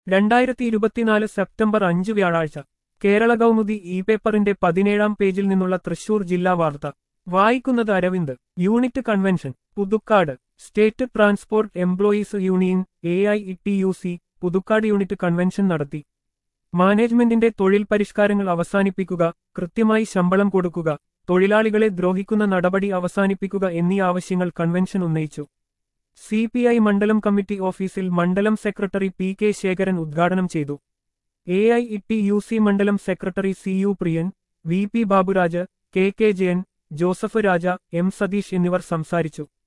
രണ്ടായിരത്തി ഇരുപത്തിനാല് സെപ്റ്റംബർ അഞ്ച് വ്യാഴാഴ്ച കേരള കൗമുദി ഇ പേപ്പറിന്റെ പതിനേഴാം പേജിൽ നിന്നുള്ള തൃശൂർ ജില്ലാ വാർത്ത വായിക്കുന്നത് Aravind unit convention Puthukkad state transport employees union A I E T U C Puthukkad unit convention നടത്തി മാനേജ്മെന്റിന്റെ തൊഴിൽ പരിഷ്കാരങ്ങൾ അവസാനിപ്പിക്കുക കൃത്യമായി ശമ്പളം കൊടുക്കുക തൊഴിലാളികളെ ദ്രോഹിക്കുന്ന നടപടി അവസാനിപ്പിക്കുക എന്നീ ആവശ്യങ്ങൾ കൺവെൻഷൻ ഉന്നയിച്ചു സി പി ഐ മണ്ഡലം കമ്മിറ്റി ഓഫീസിൽ മണ്ഡലം സെക്രട്ടറി പി കെ ശേഖരൻ ഉദ്ഘാടനം ചെയ്തു A I E T U C മണ്ഡലം secretary C U Priyan V P Baburaj K K Jayan Joseph Raja M Satheesh എന്നിവർ സംസാരിച്ചു